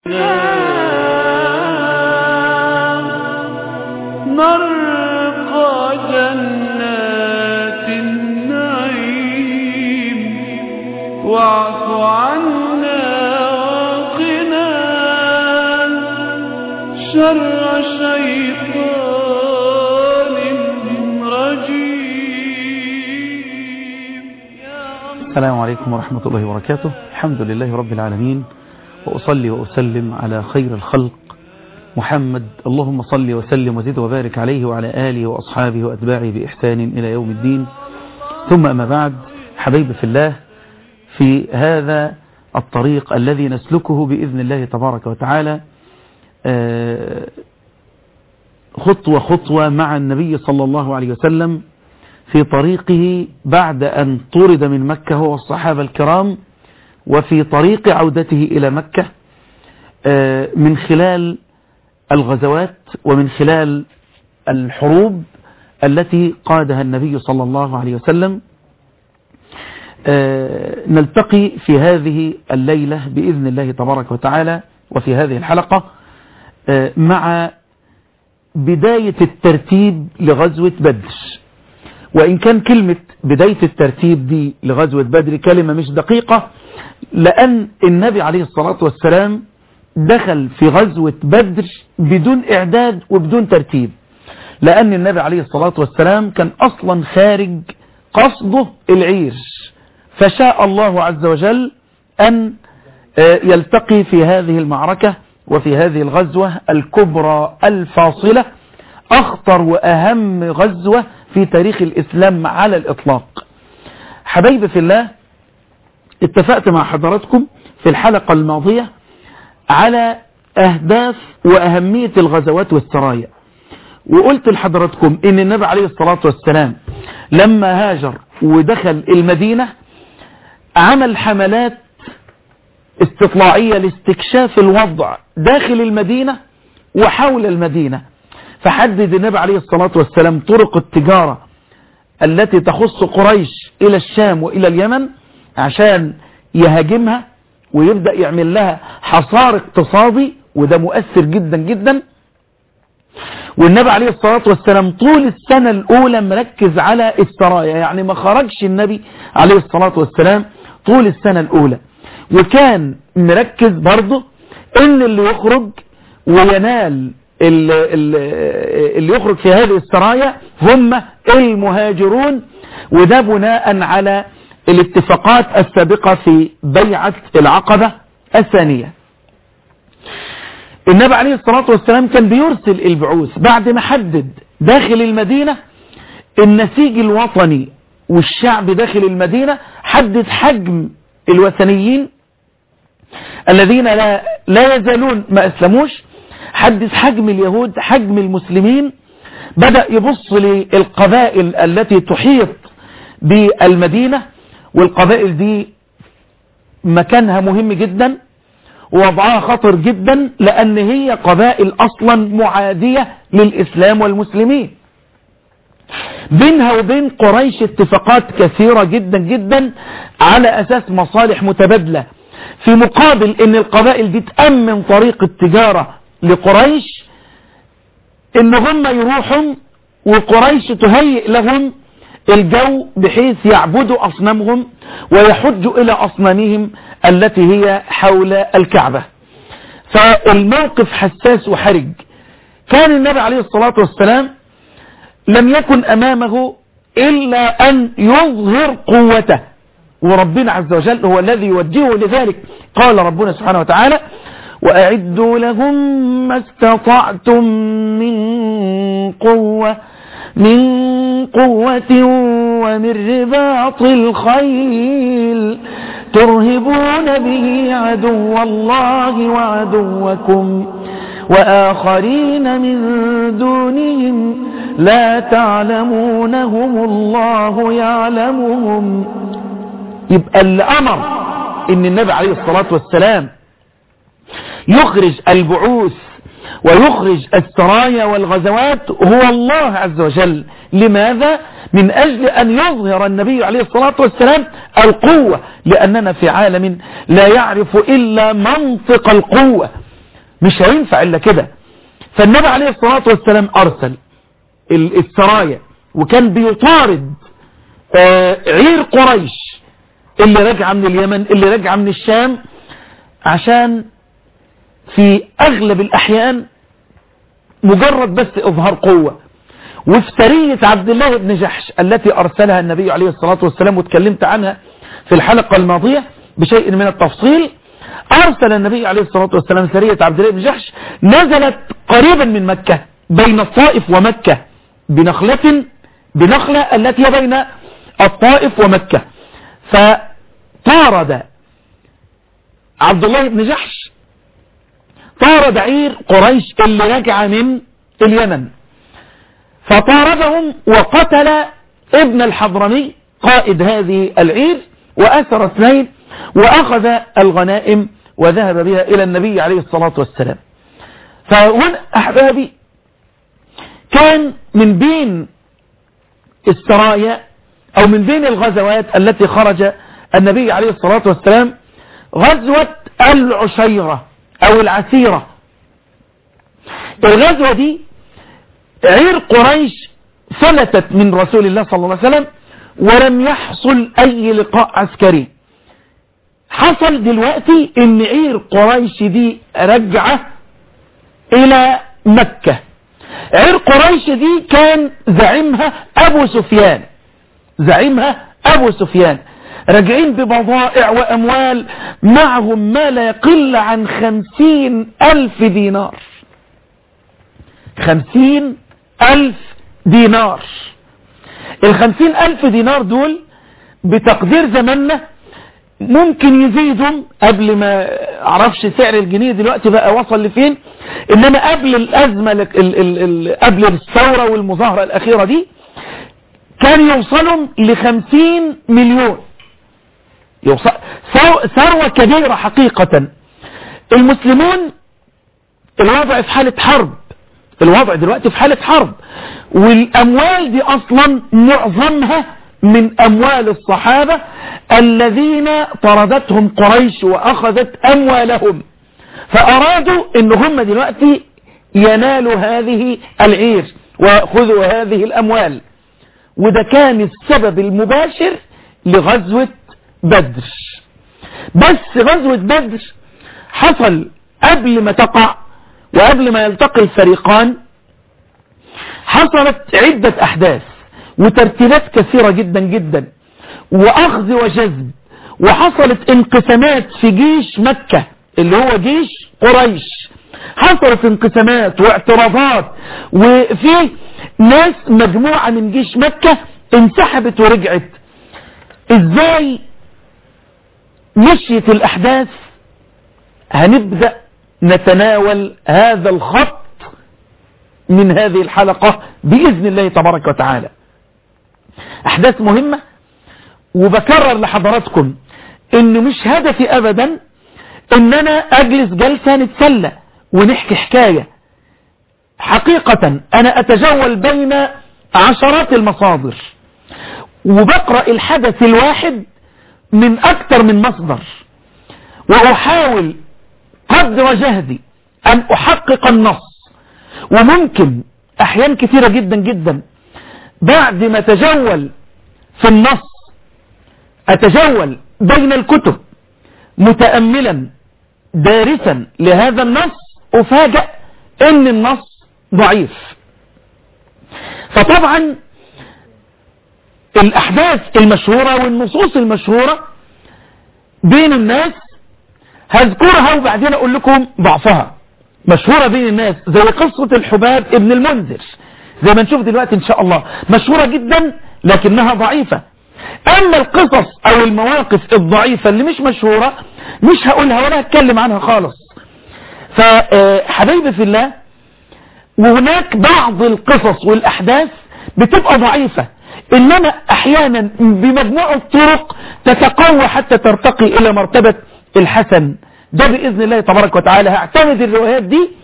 نرقى جنات النعيم واعف عنا وقنا شر شيطان رجيم السلام عليكم ورحمة الله وبركاته الحمد لله رب العالمين وأصلي وأسلم على خير الخلق محمد اللهم صل وسلم وزد وبارك عليه وعلى آله وأصحابه وأتباعه بإحسان إلى يوم الدين ثم أما بعد حبيب في الله في هذا الطريق الذي نسلكه بإذن الله تبارك وتعالى خطوة خطوة مع النبي صلى الله عليه وسلم في طريقه بعد أن طرد من مكة هو والصحابة الكرام وفي طريق عودته إلى مكة من خلال الغزوات ومن خلال الحروب التي قادها النبي صلى الله عليه وسلم نلتقي في هذه الليلة بإذن الله تبارك وتعالى وفي هذه الحلقة مع بداية الترتيب لغزوة بدر وإن كان كلمة بداية الترتيب دي لغزوة بدر كلمة مش دقيقة لأن النبي عليه الصلاة والسلام دخل في غزوة بدر بدون إعداد وبدون ترتيب لأن النبي عليه الصلاة والسلام كان أصلا خارج قصده العير فشاء الله عز وجل أن يلتقي في هذه المعركة وفي هذه الغزوة الكبرى الفاصلة أخطر وأهم غزوة في تاريخ الإسلام على الإطلاق حبايبي في الله اتفقت مع حضراتكم في الحلقة الماضية على أهداف وأهمية الغزوات والسرايا وقلت لحضراتكم ان النبي عليه الصلاة والسلام لما هاجر ودخل المدينة عمل حملات استطلاعية لاستكشاف الوضع داخل المدينة وحول المدينة فحدد النبي عليه الصلاة والسلام طرق التجارة التي تخص قريش إلى الشام وإلى اليمن عشان يهاجمها ويبدأ يعمل لها حصار اقتصادي وده مؤثر جدا جدا والنبي عليه الصلاة والسلام طول السنة الأولى مركز على السرايا يعني ما خرجش النبي عليه الصلاة والسلام طول السنة الأولى وكان مركز برضه ان اللي يخرج وينال اللي يخرج في هذه السرايا هم المهاجرون وده بناء على الاتفاقات السابقة في بيعة العقبة الثانية النبي عليه الصلاة والسلام كان بيرسل البعوث بعد ما حدد داخل المدينة النسيج الوطني والشعب داخل المدينة حدد حجم الوثنيين الذين لا, لا يزالون ما أسلموش حدد حجم اليهود حجم المسلمين بدأ يبص للقبائل التي تحيط بالمدينة والقبائل دي مكانها مهم جدا ووضعها خطر جدا لأن هي قبائل أصلا معادية للإسلام والمسلمين بينها وبين قريش اتفاقات كثيرة جدا جدا على أساس مصالح متبادلة في مقابل ان القبائل دي تأمن طريق التجارة لقريش ان هم يروحوا وقريش تهيئ لهم الجو بحيث يعبدوا أصنامهم ويحجوا إلى أصنامهم التي هي حول الكعبة فالموقف حساس وحرج كان النبي عليه الصلاة والسلام لم يكن أمامه إلا أن يظهر قوته وربنا عز وجل هو الذي يوجهه لذلك قال ربنا سبحانه وتعالى وأعدوا لهم ما استطعتم من قوة من قوة ومن رباط الخيل ترهبون به عدو الله وعدوكم وآخرين من دونهم لا تعلمونهم الله يعلمهم يبقى اللي أمر إن النبي عليه الصلاة والسلام يخرج البعوث ويخرج السرايا والغزوات هو الله عز وجل لماذا؟ من أجل أن يظهر النبي عليه الصلاة والسلام القوة لأننا في عالم لا يعرف إلا منطق القوة مش هينفع إلا كده فالنبي عليه الصلاة والسلام أرسل ال- السرايا وكان بيطارد آه، عير قريش اللي راجعة من اليمن اللي راجعة من الشام عشان في أغلب الأحيان مجرد بس إظهار قوة وفي سرية عبد الله بن جحش التي أرسلها النبي عليه الصلاة والسلام واتكلمت عنها في الحلقة الماضية بشيء من التفصيل أرسل النبي عليه الصلاة والسلام سرية عبد الله بن جحش نزلت قريبا من مكة بين الطائف ومكة بنخلة بنخلة التي هي بين الطائف ومكة فطارد عبد الله بن جحش طارد عير قريش اللي رجع من اليمن فطاردهم وقتل ابن الحضرمي قائد هذه العير وأسر اثنين وأخذ الغنائم وذهب بها إلى النبي عليه الصلاة والسلام فهنا أحبابي كان من بين السرايا أو من بين الغزوات التي خرج النبي عليه الصلاة والسلام غزوة العشيرة أو العسيرة الغزوة دي عير قريش فلتت من رسول الله صلى الله عليه وسلم ولم يحصل أي لقاء عسكري حصل دلوقتي ان عير قريش دي رجعة الى مكة عير قريش دي كان زعيمها ابو سفيان زعيمها ابو سفيان راجعين ببضائع واموال معهم ما لا يقل عن خمسين الف دينار خمسين الف دينار الخمسين الف دينار دول بتقدير زماننا ممكن يزيدوا قبل ما اعرفش سعر الجنيه دلوقتي بقى وصل لفين انما قبل الازمة ال ال ال قبل الثورة والمظاهرة الاخيرة دي كان يوصلهم لخمسين مليون يوصل ثروة كبيرة حقيقة المسلمون الوضع في حالة حرب الوضع دلوقتي في حالة حرب والاموال دي اصلا معظمها من اموال الصحابة الذين طردتهم قريش واخذت اموالهم فارادوا ان هم دلوقتي ينالوا هذه العير ويأخذوا هذه الاموال وده كان السبب المباشر لغزوة بدر بس غزوة بدر حصل قبل ما تقع وقبل ما يلتقي الفريقان حصلت عدة احداث وترتيبات كثيرة جدا جدا واخذ وجذب وحصلت انقسامات في جيش مكة اللي هو جيش قريش حصلت انقسامات واعتراضات وفي ناس مجموعة من جيش مكة انسحبت ورجعت ازاي مشيت الاحداث هنبدأ نتناول هذا الخط من هذه الحلقة بإذن الله تبارك وتعالى احداث مهمة وبكرر لحضراتكم ان مش هدفي ابدا ان انا اجلس جلسة نتسلى ونحكي حكاية حقيقة انا اتجول بين عشرات المصادر وبقرأ الحدث الواحد من اكتر من مصدر واحاول قدر جهدي ان احقق النص وممكن احيان كثيرة جدا جدا بعد ما تجول في النص اتجول بين الكتب متأملا دارسا لهذا النص افاجأ ان النص ضعيف فطبعا الاحداث المشهورة والنصوص المشهورة بين الناس هذكرها وبعدين اقول لكم ضعفها مشهورة بين الناس زي قصة الحباب ابن المنذر زي ما نشوف دلوقتي ان شاء الله مشهورة جدا لكنها ضعيفة اما القصص او المواقف الضعيفة اللي مش مشهورة مش هقولها ولا هتكلم عنها خالص فحبيبي في الله وهناك بعض القصص والاحداث بتبقى ضعيفة انما احيانا بمجموع الطرق تتقوى حتى ترتقي الى مرتبة الحسن ده بإذن الله تبارك وتعالى هعتمد الروايات دي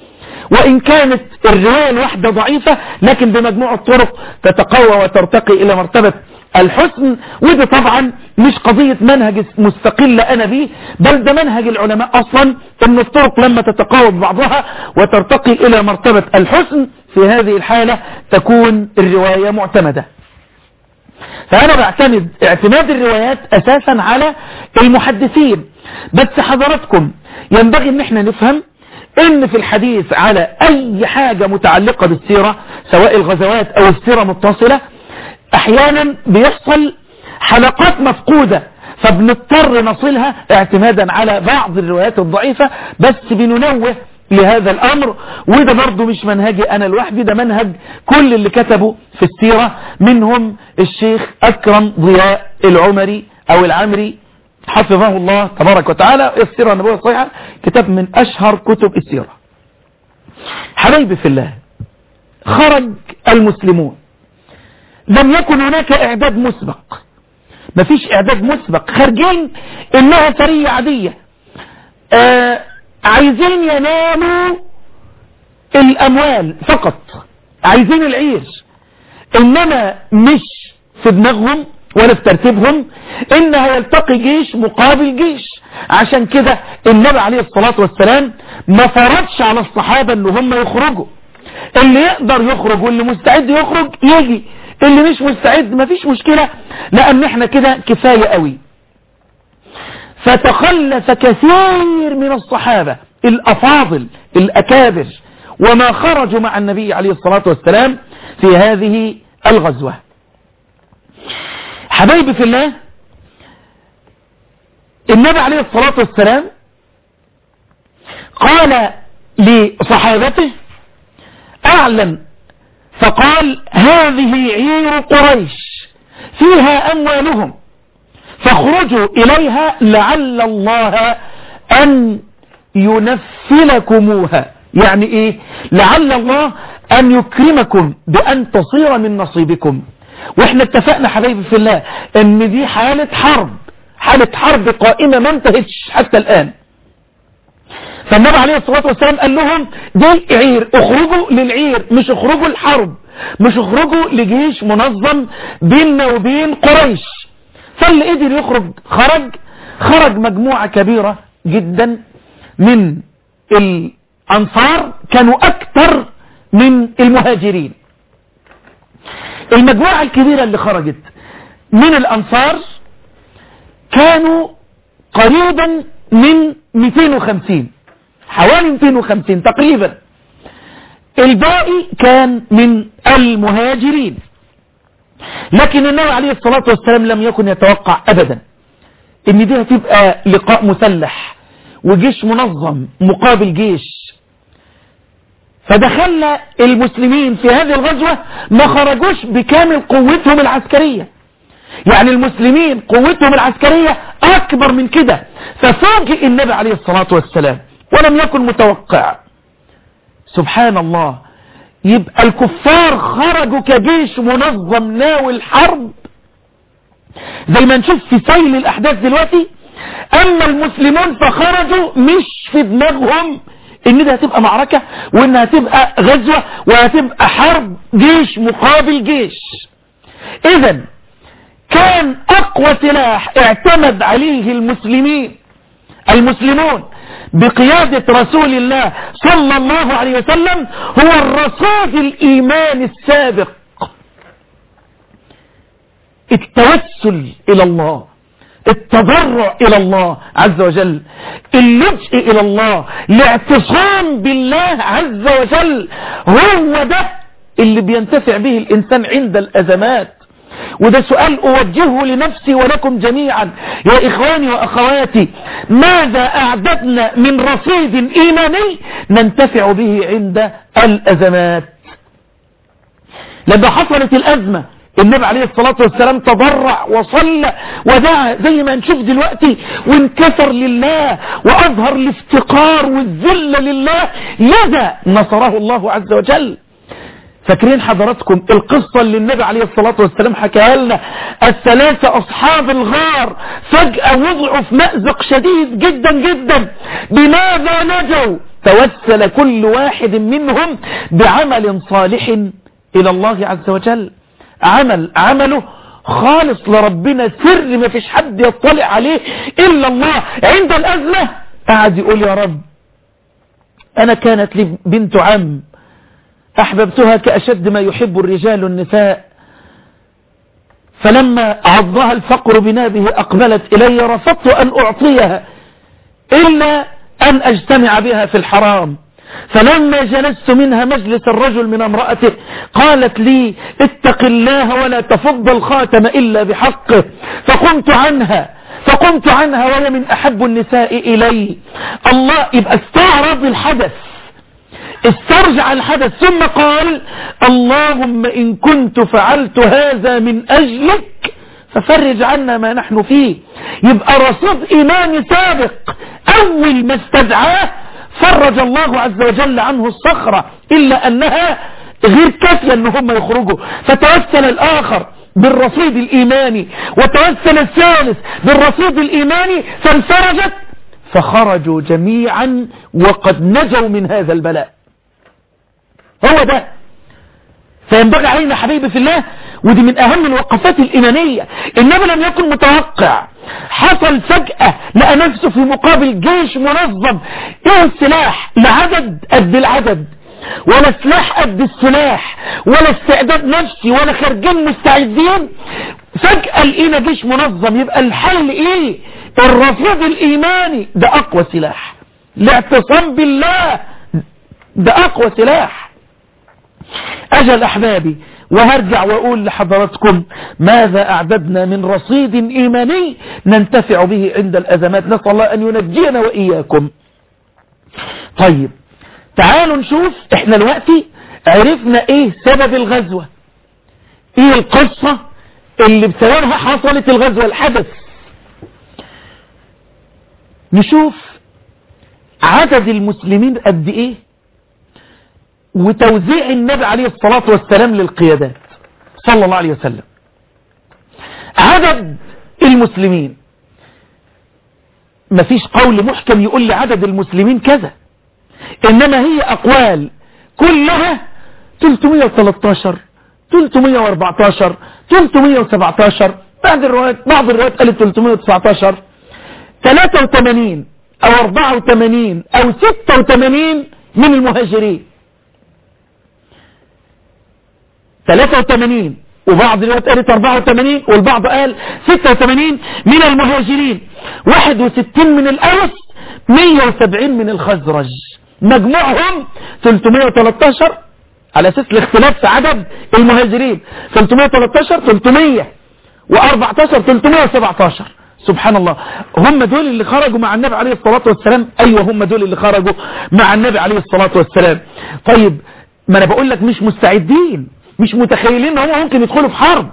وإن كانت الرواية الواحدة ضعيفة لكن بمجموع الطرق تتقوى وترتقي إلى مرتبة الحسن وده طبعا مش قضية منهج مستقل أنا به بل ده منهج العلماء أصلا أن الطرق لما تتقوى ببعضها وترتقي إلى مرتبة الحسن في هذه الحالة تكون الرواية معتمدة فأنا بعتمد اعتماد الروايات أساسا على المحدثين بس حضراتكم ينبغي ان احنا نفهم ان في الحديث على اي حاجة متعلقة بالسيرة سواء الغزوات او السيرة متصلة احيانا بيحصل حلقات مفقودة فبنضطر نصلها اعتمادا على بعض الروايات الضعيفة بس بننوه لهذا الامر وده برضو مش منهجي انا لوحدي ده منهج كل اللي كتبوا في السيرة منهم الشيخ اكرم ضياء العمري او العمري حفظه الله تبارك وتعالى السيرة النبوية الصحيحة كتاب من اشهر كتب السيرة حبايبي في الله خرج المسلمون لم يكن هناك اعداد مسبق مفيش اعداد مسبق خارجين انها سرية عادية آه عايزين ينالوا الاموال فقط عايزين العيش انما مش في دماغهم ولا في ترتيبهم ان هيلتقي جيش مقابل جيش عشان كده النبي عليه الصلاة والسلام ما فرضش على الصحابة ان هم يخرجوا اللي يقدر يخرج واللي مستعد يخرج يجي اللي مش مستعد مفيش مشكلة لان احنا كده كفاية قوي فتخلف كثير من الصحابة الأفاضل الأكابر وما خرجوا مع النبي عليه الصلاة والسلام في هذه الغزوة حبايبي في الله النبي عليه الصلاة والسلام قال لصحابته أعلن فقال هذه عير قريش فيها أموالهم فاخرجوا إليها لعل الله أن ينفلكموها يعني إيه لعل الله أن يكرمكم بأن تصير من نصيبكم وإحنا اتفقنا حبايبي في الله أن دي حالة حرب حالة حرب قائمة ما انتهتش حتى الآن فالنبي عليه الصلاة والسلام قال لهم دي عير اخرجوا للعير مش اخرجوا الحرب مش اخرجوا لجيش منظم بيننا وبين قريش فاللي قدر يخرج خرج خرج مجموعة كبيرة جدا من الأنصار كانوا أكثر من المهاجرين المجموعة الكبيرة اللي خرجت من الأنصار كانوا قريبا من 250 حوالي 250 تقريبا الباقي كان من المهاجرين لكن النبي عليه الصلاة والسلام لم يكن يتوقع أبدا ان دي هتبقى لقاء مسلح وجيش منظم مقابل جيش فدخل المسلمين في هذه الغزوة ما خرجوش بكامل قوتهم العسكرية يعني المسلمين قوتهم العسكرية أكبر من كده ففاجئ النبي عليه الصلاة والسلام ولم يكن متوقع سبحان الله يبقى الكفار خرجوا كجيش منظم ناوي الحرب زي ما نشوف في سيل الأحداث دلوقتي أما المسلمون فخرجوا مش في دماغهم ان ده هتبقى معركة وان هتبقى غزوة وهتبقى حرب جيش مقابل جيش اذا كان اقوى سلاح اعتمد عليه المسلمين المسلمون بقيادة رسول الله صلى الله عليه وسلم هو الرصاد الإيمان السابق التوسل إلى الله التضرع إلى الله عز وجل اللجء إلى الله الاعتصام بالله عز وجل هو ده اللي بينتفع به الإنسان عند الأزمات وده سؤال أوجهه لنفسي ولكم جميعا يا إخواني وأخواتي ماذا أعددنا من رصيد إيماني ننتفع به عند الأزمات لما حصلت الأزمة النبي عليه الصلاة والسلام تضرع وصلى ودعا زي ما نشوف دلوقتي وانكسر لله وأظهر الافتقار والذل لله لذا نصره الله عز وجل فاكرين حضراتكم القصة اللي النبي عليه الصلاة والسلام حكاها لنا الثلاثة أصحاب الغار فجأة وضعوا في مأزق شديد جدا جدا بماذا نجوا توسل كل واحد منهم بعمل صالح إلى الله عز وجل عمل عمله خالص لربنا سر ما فيش حد يطلع عليه إلا الله عند الأزمة قعد يقول يا رب أنا كانت لي بنت عم أحببتها كأشد ما يحب الرجال النساء فلما عضها الفقر بنابه أقبلت إلي رفضت أن أعطيها إلا أن أجتمع بها في الحرام فلما جلست منها مجلس الرجل من امرأته قالت لي اتق الله ولا تفض الخاتم إلا بحقه فقمت عنها فقمت عنها وهي من أحب النساء إلي الله يبقى استعرض الحدث استرجع الحدث ثم قال اللهم إن كنت فعلت هذا من أجلك ففرج عنا ما نحن فيه يبقى رصيد إيماني سابق أول ما استدعاه فرج الله عز وجل عنه الصخرة إلا أنها غير كافية أن هم يخرجوا فتوسل الآخر بالرصيد الإيماني وتوسل الثالث بالرصيد الإيماني فانفرجت فخرجوا جميعا وقد نجوا من هذا البلاء هو ده فينبغي علينا حبيبي في الله ودي من أهم الوقفات الإيمانية النبي لم يكن متوقع حصل فجأة لقى نفسه في مقابل جيش منظم ايه السلاح لعدد قد العدد ولا سلاح قد السلاح ولا استعداد نفسي ولا خارجين مستعدين فجأة لقينا جيش منظم يبقى الحل ايه الرصيد الايماني ده اقوى سلاح الاعتصام بالله ده اقوى سلاح اجل احبابي وهرجع واقول لحضراتكم ماذا اعددنا من رصيد ايماني ننتفع به عند الازمات نسأل الله ان ينجينا واياكم طيب تعالوا نشوف احنا دلوقتي عرفنا ايه سبب الغزوة ايه القصة اللي بسببها حصلت الغزوة الحدث نشوف عدد المسلمين قد ايه وتوزيع النبي عليه الصلاة والسلام للقيادات صلى الله عليه وسلم عدد المسلمين مفيش قول محكم يقول لي عدد المسلمين كذا انما هي اقوال كلها 313 314 317 بعض الروايات بعض الروايات قالت 319 83 او 84 او 86 من المهاجرين 83 وبعض الروايات قالت 84 والبعض قال 86 من المهاجرين 61 من الأوس 170 من الخزرج مجموعهم 313 على أساس الاختلاف في عدد المهاجرين 313 300 و14 317 سبحان الله هم دول اللي خرجوا مع النبي عليه الصلاة والسلام أيوة هم دول اللي خرجوا مع النبي عليه الصلاة والسلام طيب ما أنا بقول لك مش مستعدين مش متخيلين ان هم ممكن يدخلوا في حرب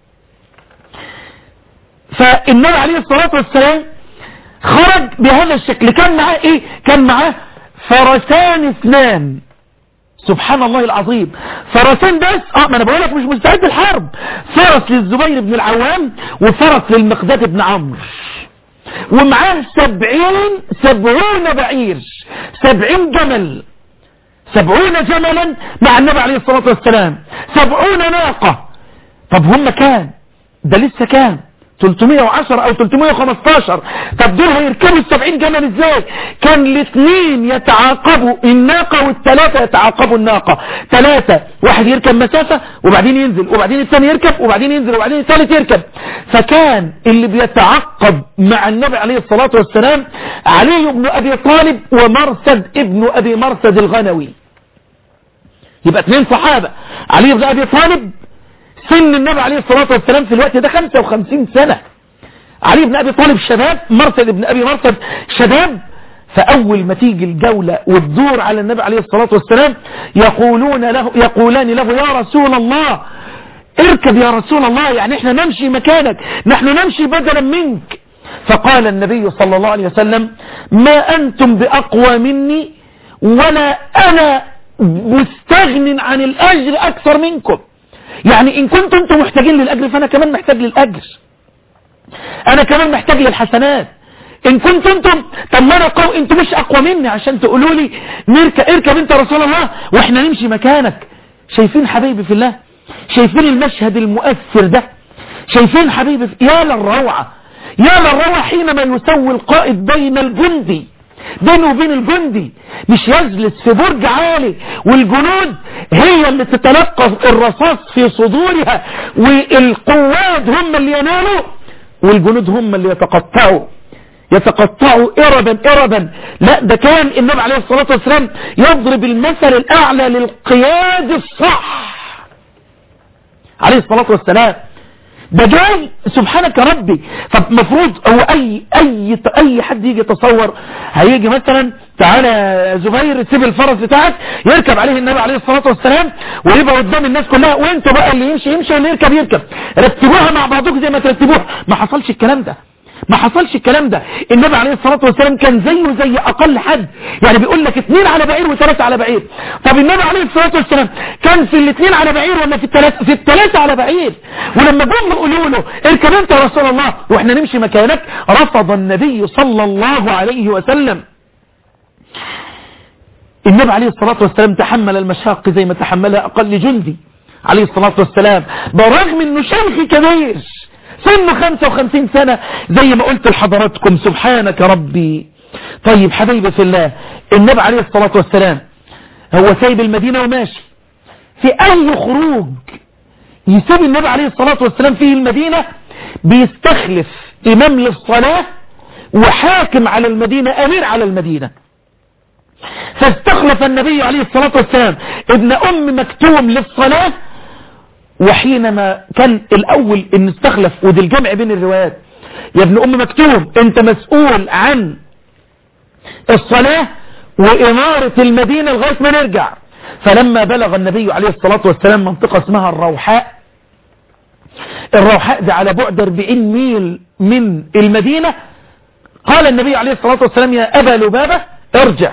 فالنبي عليه الصلاة والسلام خرج بهذا الشكل كان معاه ايه كان معاه فرسان اثنان سبحان الله العظيم فرسان بس اه ما انا بقول لك مش مستعد الحرب فرس للزبير بن العوام وفرس للمقداد بن عمرو ومعاه سبعين سبعون بعير سبعين جمل سبعون جملا مع النبي عليه الصلاة والسلام سبعون ناقة طب هم كام ده لسه كام 310 او 315 طب دول هيركبوا السبعين جمل ازاي كان الاثنين يتعاقبوا الناقة والثلاثة يتعاقبوا الناقة ثلاثة واحد يركب مسافة وبعدين ينزل وبعدين الثاني يركب وبعدين ينزل وبعدين الثالث يركب فكان اللي بيتعقب مع النبي عليه الصلاة والسلام علي بن ابي طالب ومرسد ابن ابي مرسد الغنوي يبقى اثنين صحابة علي بن ابي طالب سن النبي عليه الصلاة والسلام في الوقت ده 55 سنة علي بن ابي طالب شباب مرسد ابن ابي مرسد شباب فاول ما تيجي الجولة والدور على النبي عليه الصلاة والسلام يقولون له يقولان له يا رسول الله اركب يا رسول الله يعني احنا نمشي مكانك نحن نمشي بدلا منك فقال النبي صلى الله عليه وسلم ما انتم باقوى مني ولا انا مستغن عن الأجر أكثر منكم يعني إن كنتم أنتم محتاجين للأجر فأنا كمان محتاج للأجر أنا كمان محتاج للحسنات ان كنتم انتم طب ما انا قوي انتم مش اقوى مني عشان تقولوا لي نركب اركب انت رسول الله واحنا نمشي مكانك شايفين حبيبي في الله شايفين المشهد المؤثر ده شايفين حبيبي في... يا للروعة يا للروعة حينما يسوي القائد بين الجندي بينه وبين الجندي مش يجلس في برج عالي والجنود هي اللي تتلقى الرصاص في صدورها والقواد هم اللي ينالوا والجنود هم اللي يتقطعوا يتقطعوا اربا اربا لا ده كان النبي عليه الصلاة والسلام يضرب المثل الاعلى للقياد الصح عليه الصلاة والسلام ده جاي سبحانك يا ربي طب مفروض هو اي اي اي حد يجي يتصور هيجي مثلا تعالى يا زبير سيب الفرس بتاعك يركب عليه النبي عليه الصلاة والسلام ويبقى قدام الناس كلها وانت بقى اللي يمشي يمشي واللي يركب يركب رتبوها مع بعضكم زي ما ترتبوها ما حصلش الكلام ده ما حصلش الكلام ده النبي عليه الصلاة والسلام كان زيه زي اقل حد يعني بيقول لك اثنين على بعير وثلاثة على بعير طب النبي عليه الصلاة والسلام كان في الاثنين على بعير ولا في الثلاثة في الثلاثة على بعير ولما جم يقولوا له اركب انت يا رسول الله واحنا نمشي مكانك رفض النبي صلى الله عليه وسلم النبي عليه الصلاة والسلام تحمل المشاق زي ما تحملها اقل جندي عليه الصلاة والسلام برغم انه شمخ كبير سنه 55 سنة زي ما قلت لحضراتكم سبحانك ربي طيب حبيبي في الله النبي عليه الصلاة والسلام هو سايب المدينة وماشي في اي خروج يسيب النبي عليه الصلاة والسلام فيه المدينة بيستخلف امام للصلاة وحاكم على المدينة امير على المدينة فاستخلف النبي عليه الصلاة والسلام ابن ام مكتوم للصلاة وحينما كان الاول ان استخلف ودي الجمع بين الروايات يا ابن ام مكتوم انت مسؤول عن الصلاة وامارة المدينة لغاية ما نرجع فلما بلغ النبي عليه الصلاة والسلام منطقة اسمها الروحاء الروحاء ده على بعد 40 ميل من المدينة قال النبي عليه الصلاة والسلام يا أبا لبابة ارجع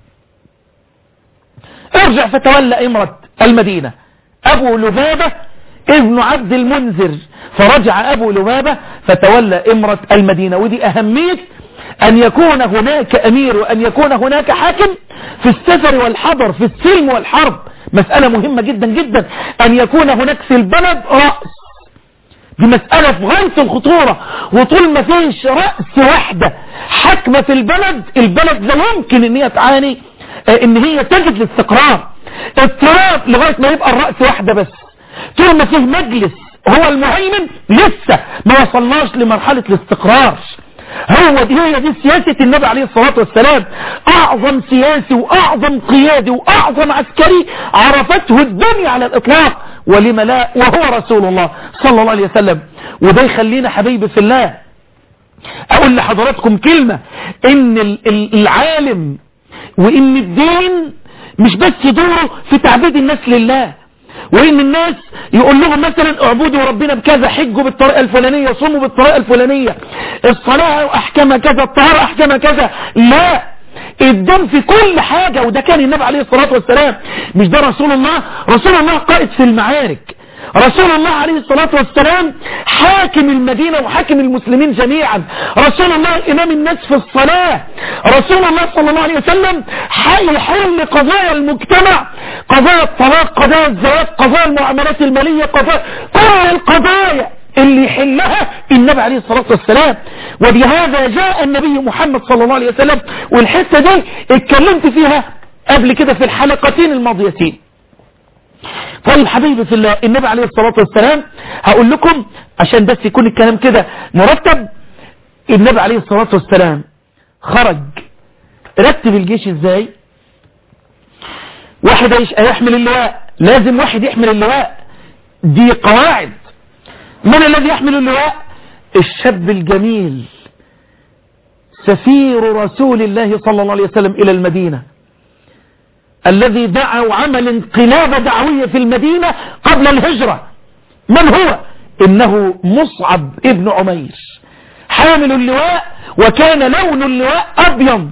ارجع فتولى امرة المدينة أبو لبابة ابن عبد المنذر فرجع أبو لبابة فتولى إمرة المدينة ودي أهمية أن يكون هناك أمير وأن يكون هناك حاكم في السفر والحضر في السلم والحرب مسألة مهمة جدا جدا أن يكون هناك في البلد رأس دي مسألة في غاية الخطورة وطول ما فيش رأس واحدة حكمة في البلد البلد لا يمكن ان هي تعاني ان هي تجد الاستقرار اضطراب لغاية ما يبقى الرأس واحدة بس طول ما فيه مجلس هو المهيمن لسه ما وصلناش لمرحلة الاستقرار هو دي هي دي سياسة النبي عليه الصلاة والسلام اعظم سياسي واعظم قيادي واعظم عسكري عرفته الدنيا على الاطلاق ولما لا وهو رسول الله صلى الله عليه وسلم وده يخلينا حبيبي في الله اقول لحضراتكم كلمة ان العالم وان الدين مش بس دوره في تعبيد الناس لله وان الناس يقول لهم مثلا اعبدوا ربنا بكذا حجوا بالطريقة الفلانية صوموا بالطريقة الفلانية الصلاة احكامها كذا الطهارة احكامها كذا لا الدم في كل حاجة وده كان النبي عليه الصلاة والسلام مش ده رسول الله رسول الله قائد في المعارك رسول الله عليه الصلاة والسلام حاكم المدينة وحاكم المسلمين جميعا رسول الله إمام الناس في الصلاة رسول الله صلى الله عليه وسلم يحل قضايا المجتمع قضايا الطلاق قضايا الزواج قضايا المعاملات المالية قضايا كل القضايا اللي يحلها النبي عليه الصلاة والسلام وبهذا جاء النبي محمد صلى الله عليه وسلم والحتة دي اتكلمت فيها قبل كده في الحلقتين الماضيتين طيب حبيبي في الله النبي عليه الصلاة والسلام هقول لكم عشان بس يكون الكلام كده مرتب النبي عليه الصلاة والسلام خرج رتب الجيش ازاي واحد هيحمل اللواء لازم واحد يحمل اللواء دي قواعد من الذي يحمل اللواء الشاب الجميل سفير رسول الله صلى الله عليه وسلم الى المدينة الذي دعا وعمل انقلاب دعوية في المدينة قبل الهجرة من هو انه مصعب ابن عمير حامل اللواء وكان لون اللواء ابيض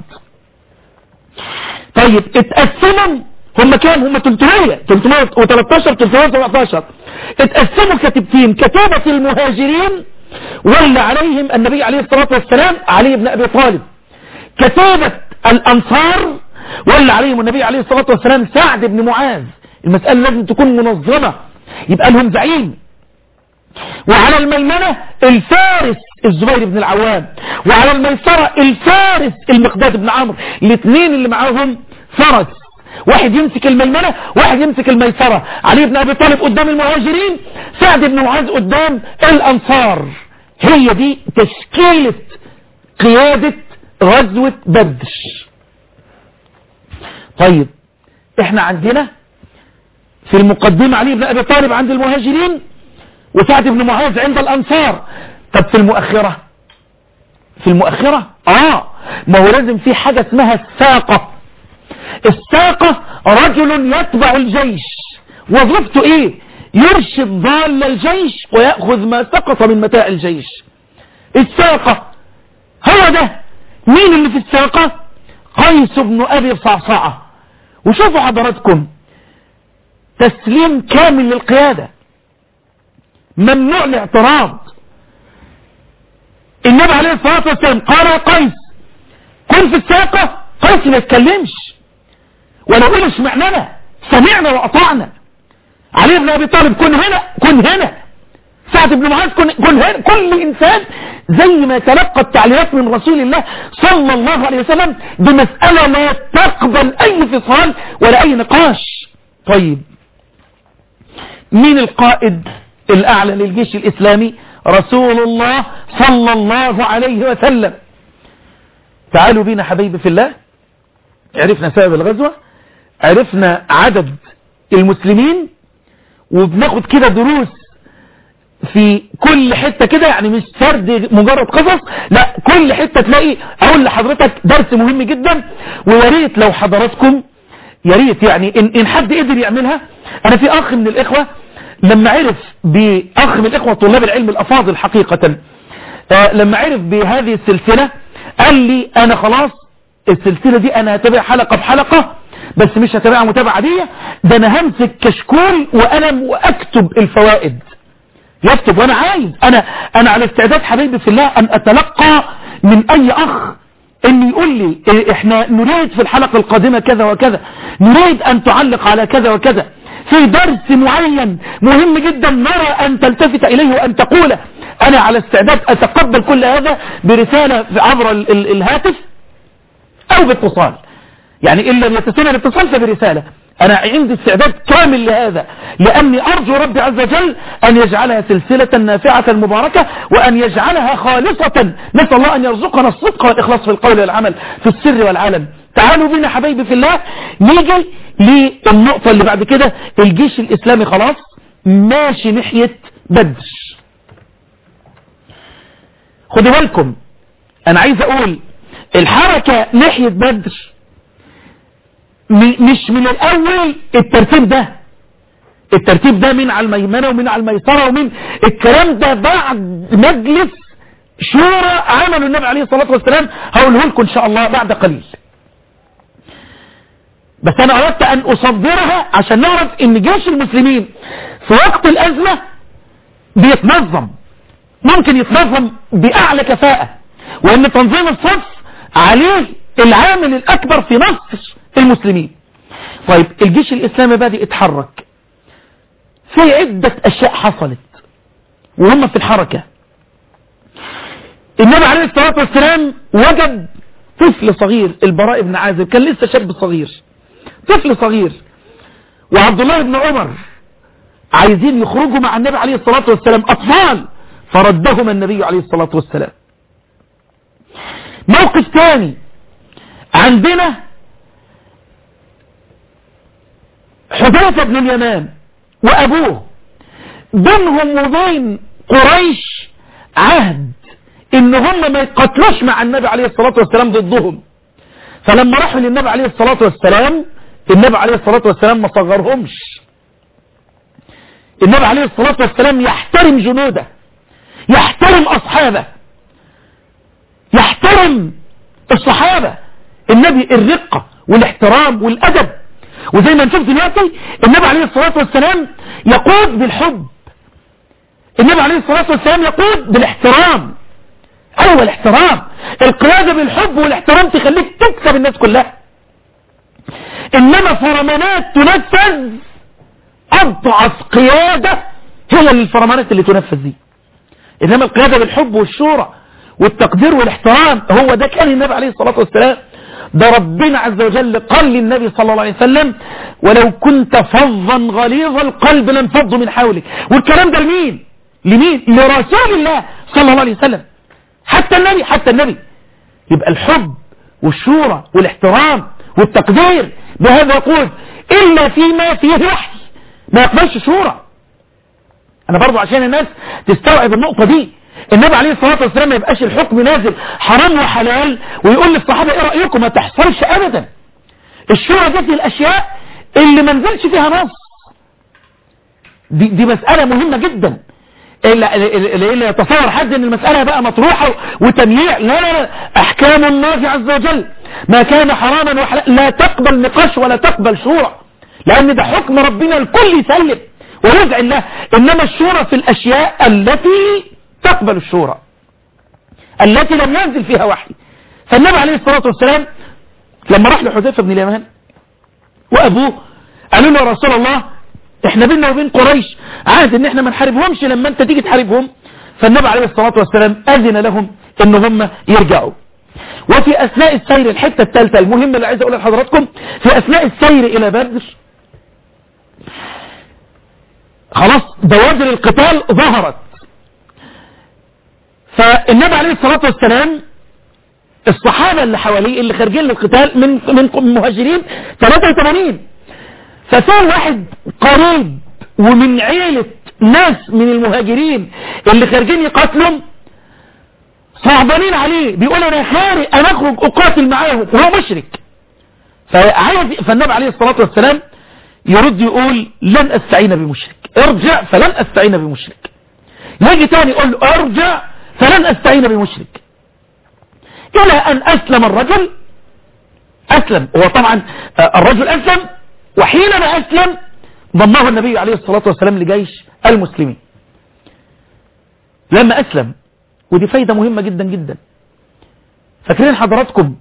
طيب اتقسموا هم كام هم 300 313 317 اتقسموا كتيبتين كتابة المهاجرين ولى عليهم النبي عليه الصلاة والسلام علي بن أبي طالب كتابة الأنصار ولى عليهم النبي عليه الصلاة والسلام سعد بن معاذ المسألة لازم تكون منظمة يبقى لهم زعيم وعلى الميمنة الفارس الزبير بن العوام وعلى الميسرة الفارس المقداد بن عمرو الاثنين اللي معاهم فرس واحد يمسك الميمنة واحد يمسك الميسرة علي بن أبي طالب قدام المهاجرين سعد بن معاذ قدام الأنصار هي دي تشكيلة قيادة غزوة بدر طيب احنا عندنا في المقدمة علي بن أبي طالب عند المهاجرين وسعد بن معاذ عند الأنصار طب في المؤخرة في المؤخرة اه ما هو لازم في حاجة اسمها الساقة الساقة رجل يتبع الجيش وظيفته ايه يرشد ضال الجيش ويأخذ ما سقط من متاع الجيش الساقة هو ده مين اللي في الساقة قيس بن أبي صعصعة وشوفوا حضراتكم تسليم كامل للقيادة ممنوع الاعتراض النبي عليه الصلاة والسلام قال يا قيس كن في الساقة قيس ما يتكلمش ولا يقول اشمعنانا سمعنا وأطعنا علي بن أبي طالب كن هنا كن هنا سعد بن معاذ كن, كن هنا كل إنسان زي ما تلقى التعليمات من رسول الله صلى الله عليه وسلم بمسألة لا تقبل أي فصال ولا أي نقاش طيب مين القائد الأعلى للجيش الإسلامي رسول الله صلى الله عليه وسلم تعالوا بينا حبيبي في الله عرفنا سبب الغزوة عرفنا عدد المسلمين وبناخد كده دروس في كل حتة كده يعني مش سرد مجرد قصص لا كل حتة تلاقي اقول لحضرتك درس مهم جدا ويا ريت لو حضراتكم يا ريت يعني إن, ان حد قدر يعملها انا في اخ من الاخوة لما عرف باخ من الاخوة طلاب العلم الافاضل حقيقة آه لما عرف بهذه السلسلة قال لي انا خلاص السلسلة دي انا هتابع حلقة بحلقة بس مش هتابعها متابعة عادية ده انا همسك كشكول وقلم واكتب الفوائد يكتب وانا عايز انا انا على استعداد حبيبي في الله ان اتلقى من اي اخ ان يقول لي إيه احنا نريد في الحلقة القادمة كذا وكذا نريد ان تعلق على كذا وكذا في درس معين مهم جدا نرى ان تلتفت اليه وان تقوله انا على استعداد اتقبل كل هذا برسالة عبر ال ال الهاتف او باتصال يعني إن لم يتسنى الاتصال فبرسالة أنا عندي استعداد كامل لهذا لأني أرجو ربي عز وجل أن يجعلها سلسلة نافعة مباركة وأن يجعلها خالصة نسأل الله أن يرزقنا الصدق والإخلاص في القول والعمل في السر والعلن تعالوا بنا حبايبي في الله نيجي للنقطة اللي بعد كده الجيش الإسلامي خلاص ماشي ناحية بدر خدوا بالكم أنا عايز أقول الحركة ناحية بدر مش من الاول الترتيب ده الترتيب ده من على الميمنة ومن على الميسرة ومن الكلام ده بعد مجلس شورى عمل النبي عليه الصلاة والسلام هقوله لكم ان شاء الله بعد قليل بس انا اردت ان اصدرها عشان نعرف ان جيش المسلمين في وقت الازمة بيتنظم ممكن يتنظم باعلى كفاءة وان تنظيم الصف عليه العامل الاكبر في نصر المسلمين طيب الجيش الإسلامي بدأ يتحرك في عدة أشياء حصلت وهم في الحركة النبي عليه الصلاة والسلام وجد طفل صغير البراء بن عازب كان لسه شاب صغير طفل صغير وعبد الله بن عمر عايزين يخرجوا مع النبي عليه الصلاة والسلام أطفال فردهم النبي عليه الصلاة والسلام موقف ثاني عندنا حذيفة بن اليمان وأبوه بينهم وبين قريش عهد ان هم ما يقتلوش مع النبي عليه الصلاة والسلام ضدهم فلما راحوا للنبي عليه الصلاة والسلام النبي عليه الصلاة والسلام ما صغرهمش النبي عليه الصلاة والسلام يحترم جنوده يحترم أصحابه يحترم الصحابة النبي الرقة والاحترام والأدب وزي ما نشوف دلوقتي النبي عليه الصلاة والسلام يقود بالحب النبي عليه الصلاة والسلام يقول بالاحترام أول الاحترام القيادة بالحب والاحترام تخليك تكسب الناس كلها إنما فرمانات تنفذ أضعف قيادة هي الفرمانات اللي تنفذ دي إنما القيادة بالحب والشورى والتقدير والاحترام هو ده كان النبي عليه الصلاة والسلام ده ربنا عز وجل قال للنبي صلى الله عليه وسلم ولو كنت فظا غليظ القلب لانفضوا من حولك والكلام ده لمين لمين لرسول الله صلى الله عليه وسلم حتى النبي حتى النبي يبقى الحب والشورى والاحترام والتقدير بهذا يقول إلا فيما فيه وحي ما يقبلش شورى أنا برضو عشان الناس تستوعب النقطة دي النبي عليه الصلاة والسلام ما يبقاش الحكم نازل حرام وحلال ويقول للصحابة ايه رأيكم ما تحصلش أبدا الشورى دي الأشياء اللي ما نزلش فيها نص دي, دي مسألة مهمة جدا اللي يتصور حد ان المسألة بقى مطروحة وتمييع لا لا لا احكام الله عز وجل ما كان حراما وحلالا لا تقبل نقاش ولا تقبل شورى لان ده حكم ربنا الكل يسلم ورزع الله انما الشورى في الاشياء التي تقبل الشورى التي لم ينزل فيها وحي فالنبي عليه الصلاة والسلام لما راح لحذيفة بن اليمان وابوه قالوا له يا رسول الله احنا بيننا وبين قريش عهد ان احنا ما نحاربهمش لما انت تيجي تحاربهم فالنبي عليه الصلاة والسلام اذن لهم ان هم يرجعوا وفي اثناء السير الحتة الثالثة المهمة اللي عايز اقولها لحضراتكم في اثناء السير الى بدر خلاص بوادر القتال ظهرت فالنبي عليه الصلاة والسلام الصحابة اللي حواليه اللي خارجين للقتال من من مهاجرين 83 فصار واحد قريب ومن عيلة ناس من المهاجرين اللي خارجين يقاتلهم صعبانين عليه بيقول انا خارج انا اخرج اقاتل معاهم وهو مشرك فعايز فالنبي عليه الصلاة والسلام يرد يقول لن استعين بمشرك ارجع فلن استعين بمشرك يجي تاني يقول له ارجع فلن استعين بمشرك الى ان اسلم الرجل اسلم هو طبعا الرجل اسلم وحينما أسلم ضمه النبي عليه الصلاة والسلام لجيش المسلمين لما أسلم ودي فايدة مهمة جدا جدا فاكرين حضراتكم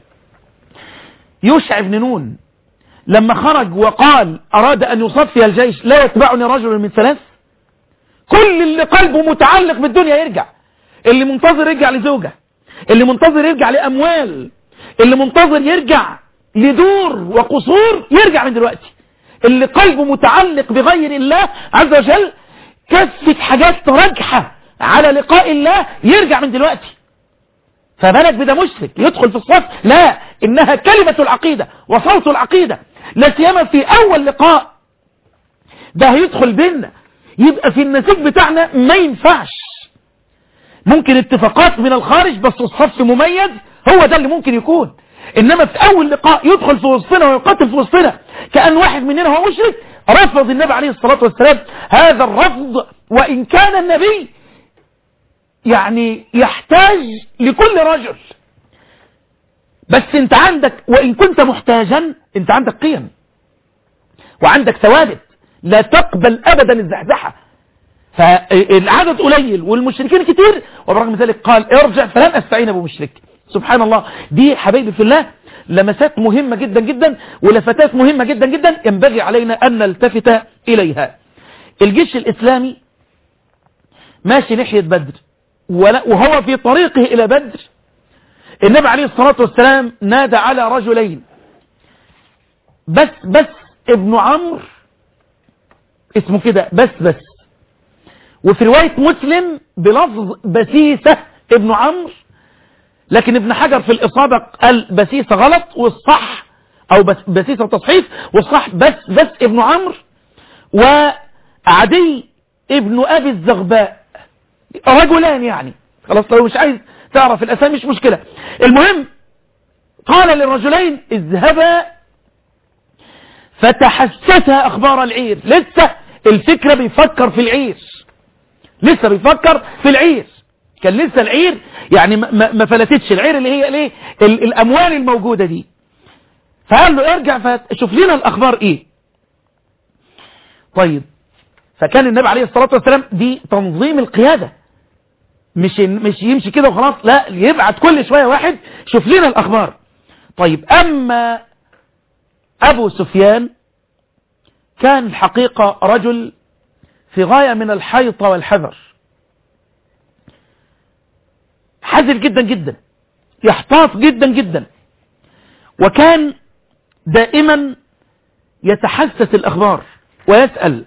يوشع بن نون لما خرج وقال أراد أن يصفي الجيش لا يتبعني رجل من ثلاث كل اللي قلبه متعلق بالدنيا يرجع اللي منتظر يرجع لزوجة اللي منتظر يرجع لأموال اللي منتظر يرجع لدور وقصور يرجع من دلوقتي اللي قلبه متعلق بغير الله عز وجل كثت حاجات راجحة على لقاء الله يرجع من دلوقتي فبلد بدا مشرك يدخل في الصف لا إنها كلمة العقيدة وصوت العقيدة لا سيما في أول لقاء ده هيدخل بيننا يبقى في النسيج بتاعنا ما ينفعش ممكن اتفاقات من الخارج بس الصف مميز هو ده اللي ممكن يكون إنما في أول لقاء يدخل في وسطنا ويقاتل في وسطنا كأن واحد مننا هو مشرك رفض النبي عليه الصلاة والسلام هذا الرفض وإن كان النبي يعني يحتاج لكل رجل بس انت عندك وإن كنت محتاجا انت عندك قيم وعندك ثوابت لا تقبل أبدا الزحزحة فالعدد قليل والمشركين كتير وبرغم ذلك قال ارجع فلن أستعين بمشرك سبحان الله دي حبايبي في الله لمسات مهمة جدا جدا ولفتات مهمة جدا جدا ينبغي علينا أن نلتفت إليها الجيش الإسلامي ماشي ناحية بدر وهو في طريقه إلى بدر النبي عليه الصلاة والسلام نادى على رجلين بس بس ابن عمرو اسمه كده بس بس وفي رواية مسلم بلفظ بسيسة ابن عمرو لكن ابن حجر في الإصابة قال بسيسة غلط والصح أو بسيسة تصحيف والصح بس بس ابن عمرو وعدي ابن أبي الزغباء رجلان يعني خلاص لو مش عايز تعرف الأسامي مش مشكلة المهم قال للرجلين اذهبا فتحسسا أخبار العير لسه الفكرة بيفكر في العير لسه بيفكر في العير كان لسه العير يعني ما, ما فلتتش العير اللي هي ليه الاموال الموجودة دي فقال له ارجع فشوف لنا الاخبار ايه طيب فكان النبي عليه الصلاة والسلام دي تنظيم القيادة مش مش يمشي كده وخلاص لا يبعت كل شوية واحد شوف لنا الأخبار طيب أما أبو سفيان كان الحقيقة رجل في غاية من الحيطة والحذر حذر جدا جدا يحتاط جدا جدا وكان دائما يتحسس الأخبار ويسأل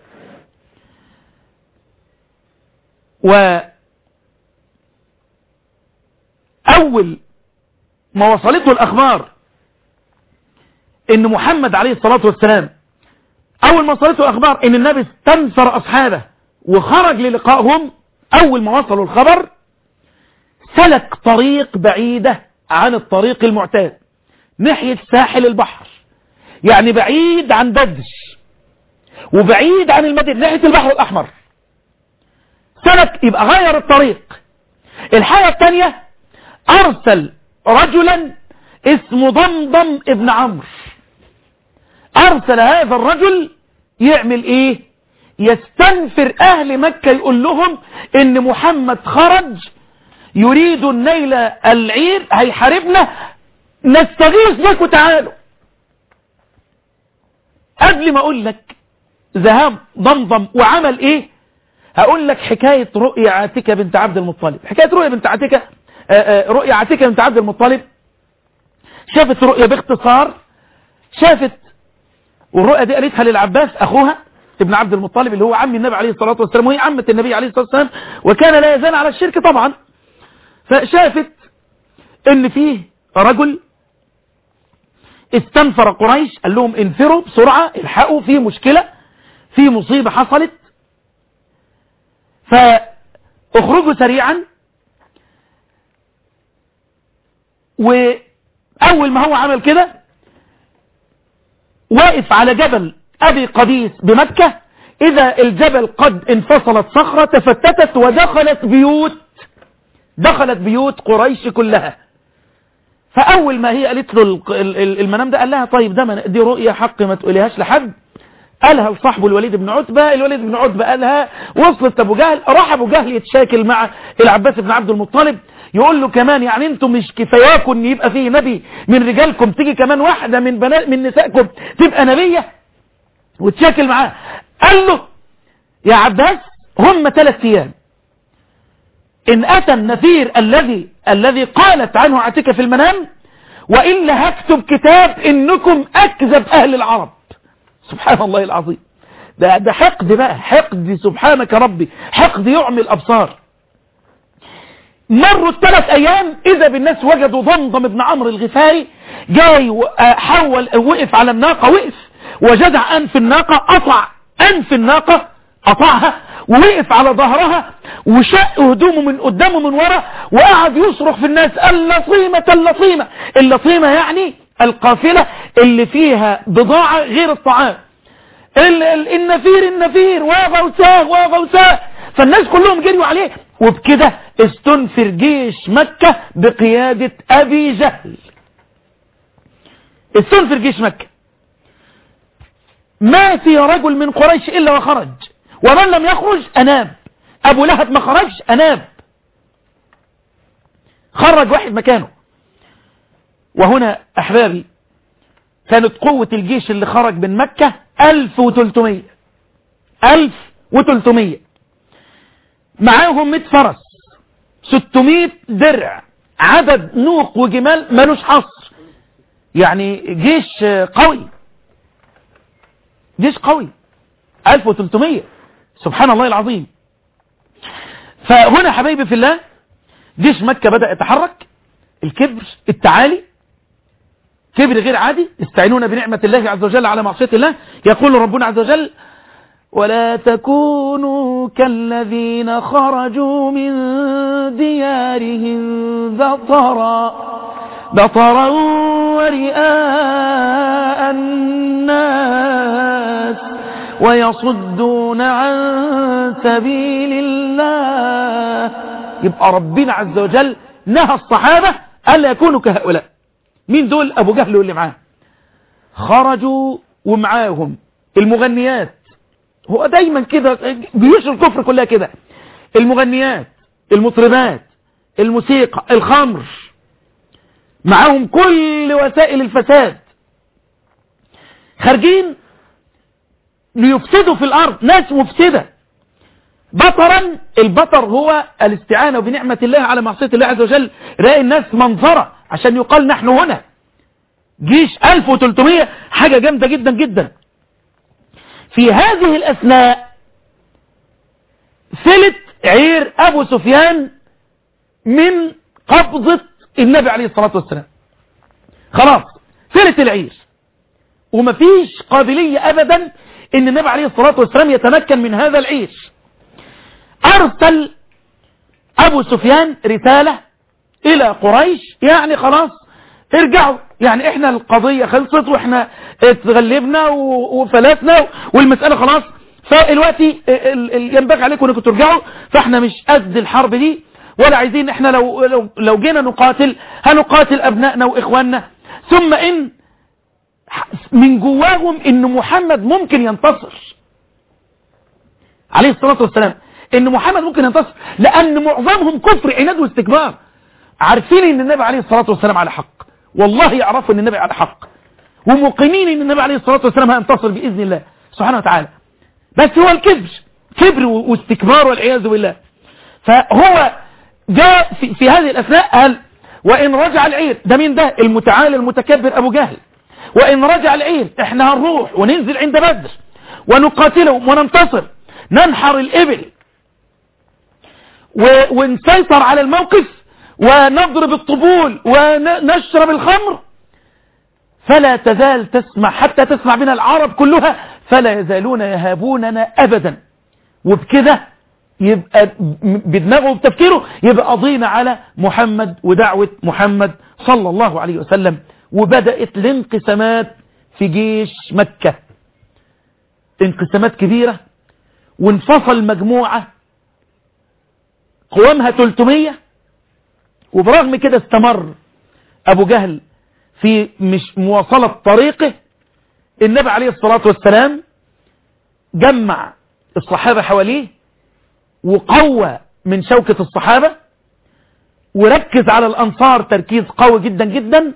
وأول ما وصلته الأخبار إن محمد عليه الصلاة والسلام أول ما وصلته الأخبار إن النبي استنفر أصحابه وخرج للقائهم أول ما وصلوا الخبر سلك طريق بعيدة عن الطريق المعتاد ناحية ساحل البحر يعني بعيد عن بدش وبعيد عن المدينة ناحية البحر الأحمر سلك يبقى غير الطريق الحاجة الثانية أرسل رجلا اسمه ضمضم ابن عمرو أرسل هذا الرجل يعمل إيه يستنفر أهل مكة يقول لهم إن محمد خرج يريد النيل العير هيحاربنا نستغيث بك وتعالوا قبل ما اقول لك ذهاب ضمضم وعمل ايه هقول لك حكاية رؤيا عاتكة بنت عبد المطلب حكاية رؤيا بنت عاتكة رؤيا عاتكة بنت عبد المطلب شافت رؤيا باختصار شافت والرؤيا دي قالتها للعباس اخوها ابن عبد المطلب اللي هو عم النبي عليه الصلاة والسلام وهي عمة النبي عليه الصلاة والسلام وكان لا يزال على الشرك طبعا فشافت ان فيه رجل استنفر قريش قال لهم انفروا بسرعة الحقوا في مشكلة في مصيبة حصلت فاخرجوا سريعا وأول ما هو عمل كده واقف على جبل أبي قديس بمكة إذا الجبل قد انفصلت صخرة تفتتت ودخلت بيوت دخلت بيوت قريش كلها فأول ما هي قالت له المنام ده قال لها طيب ده دي رؤية حق ما تقوليهاش لحد قالها لصاحبه الوليد بن عتبة الوليد بن عتبة قالها وصلت أبو جهل راح أبو جهل يتشاكل مع العباس بن عبد المطلب يقول له كمان يعني انتم مش كفاياكم ان يبقى فيه نبي من رجالكم تيجي كمان واحدة من بنات من نسائكم تبقى نبية وتشاكل معاه قال له يا عباس هم ثلاث ايام ان اتى النفير الذي الذي قالت عنه عتيكة في المنام وإلا هكتب كتاب انكم اكذب اهل العرب سبحان الله العظيم ده, ده حقد بقى حقد سبحانك ربي حقد يعمي الابصار مروا الثلاث ايام اذا بالناس وجدوا ضمضم ابن عمرو الغفاري جاي حول وقف على الناقة وقف وجدع انف الناقة قطع انف الناقة قطعها ووقف على ظهرها وشق هدومه من قدامه من ورا وقعد يصرخ في الناس اللطيمة اللطيمة اللطيمة يعني القافلة اللي فيها بضاعة غير الطعام النفير النفير وغوساه وغوساه فالناس كلهم جريوا عليه وبكده استنفر جيش مكة بقيادة أبي جهل استنفر جيش مكة ما في رجل من قريش إلا وخرج ومن لم يخرج أناب أبو لهب ما خرجش أناب خرج واحد مكانه وهنا أحبابي كانت قوة الجيش اللي خرج من مكة 1300 1300 معاهم 100 فرس 600 درع عدد نوق وجمال ملوش حصر يعني جيش قوي جيش قوي 1300 سبحان الله العظيم فهنا حبايبي في الله جيش مكة بدأ يتحرك الكبر التعالي كبر غير عادي استعينون بنعمة الله عز وجل على معصية الله يقول ربنا عز وجل ولا تكونوا كالذين خرجوا من ديارهم بطرا بطرا ورئاء الناس ويصدون عن سبيل الله يبقى ربنا عز وجل نهى الصحابة ألا يكونوا كهؤلاء مين دول أبو جهل واللي معاه خرجوا ومعاهم المغنيات هو دايما كده بيوش الكفر كلها كده المغنيات المطربات الموسيقى الخمر معاهم كل وسائل الفساد خارجين ليفسدوا في الأرض ناس مفسدة بطرا البطر هو الاستعانة بنعمة الله على معصية الله عز وجل راقي الناس منظرة عشان يقال نحن هنا جيش 1300 حاجة جامدة جدا جدا في هذه الأثناء فلت عير أبو سفيان من قبضة النبي عليه الصلاة والسلام خلاص فلت العير ومفيش قابلية أبدا ان النبي عليه الصلاة والسلام يتمكن من هذا العير أرسل أبو سفيان رسالة إلى قريش يعني خلاص ارجعوا يعني احنا القضية خلصت واحنا اتغلبنا وفلتنا والمسألة خلاص فالوقتي ينبغي عليكم انكم ترجعوا فاحنا مش قد الحرب دي ولا عايزين احنا لو, لو, لو جينا نقاتل هنقاتل ابنائنا واخواننا ثم ان من جواهم ان محمد ممكن ينتصر عليه الصلاة والسلام ان محمد ممكن ينتصر لان معظمهم كفر عناد واستكبار عارفين ان النبي عليه الصلاة والسلام على حق والله يعرفوا ان النبي على حق وموقنين ان النبي عليه الصلاة والسلام هينتصر بإذن الله سبحانه وتعالى بس هو الكبر كبر واستكبار والعياذ بالله فهو جاء في, في هذه الأثناء قال وإن رجع العير ده مين ده المتعالي المتكبر أبو جهل وإن رجع العير احنا هنروح وننزل عند بدر ونقاتلهم وننتصر ننحر الإبل ونسيطر على الموقف ونضرب الطبول ونشرب الخمر فلا تزال تسمع حتى تسمع بنا العرب كلها فلا يزالون يهابوننا أبدا وبكده يبقى بدماغه وبتفكيره يبقى قضينا على محمد ودعوة محمد صلى الله عليه وسلم وبدأت الانقسامات في جيش مكة انقسامات كبيرة وانفصل مجموعة قوامها 300 وبرغم كده استمر أبو جهل في مش مواصلة طريقه النبي عليه الصلاة والسلام جمع الصحابة حواليه وقوى من شوكة الصحابة وركز على الأنصار تركيز قوي جدا جدا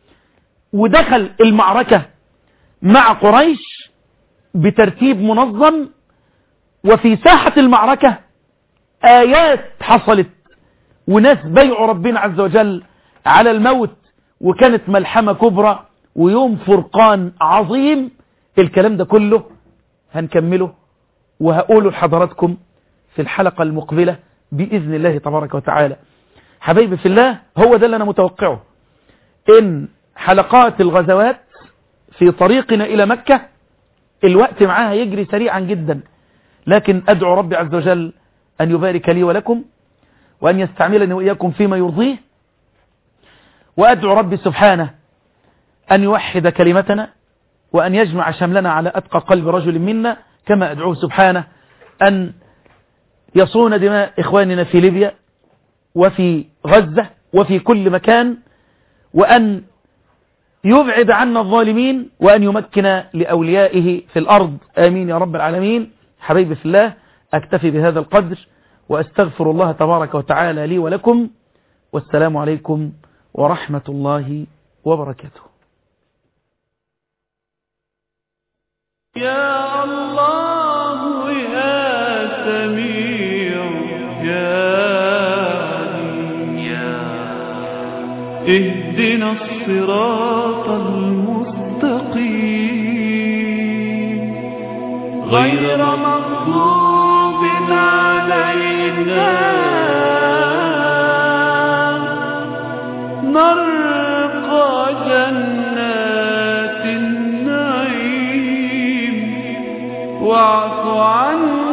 ودخل المعركة مع قريش بترتيب منظم وفي ساحة المعركة آيات حصلت وناس بيعوا ربنا عز وجل على الموت وكانت ملحمة كبرى ويوم فرقان عظيم الكلام ده كله هنكمله وهقوله لحضراتكم في الحلقة المقبلة بإذن الله تبارك وتعالى حبايبي في الله هو ده اللي أنا متوقعه إن حلقات الغزوات في طريقنا إلى مكة الوقت معاها يجري سريعا جدا لكن أدعو ربي عز وجل أن يبارك لي ولكم وأن يستعملني وإياكم فيما يرضيه وأدعو ربي سبحانه أن يوحد كلمتنا وأن يجمع شملنا على أتقى قلب رجل منا كما أدعوه سبحانه أن يصون دماء إخواننا في ليبيا وفي غزة وفي كل مكان وأن يبعد عنا الظالمين وأن يمكن لأوليائه في الأرض آمين يا رب العالمين حبيبي في الله أكتفي بهذا القدر وأستغفر الله تبارك وتعالى لي ولكم والسلام عليكم ورحمة الله وبركاته يا الله يا سميع يا عليم اهدنا الصراط المستقيم غير مغضوب علينا نرقى جنات النعيم واعف عنا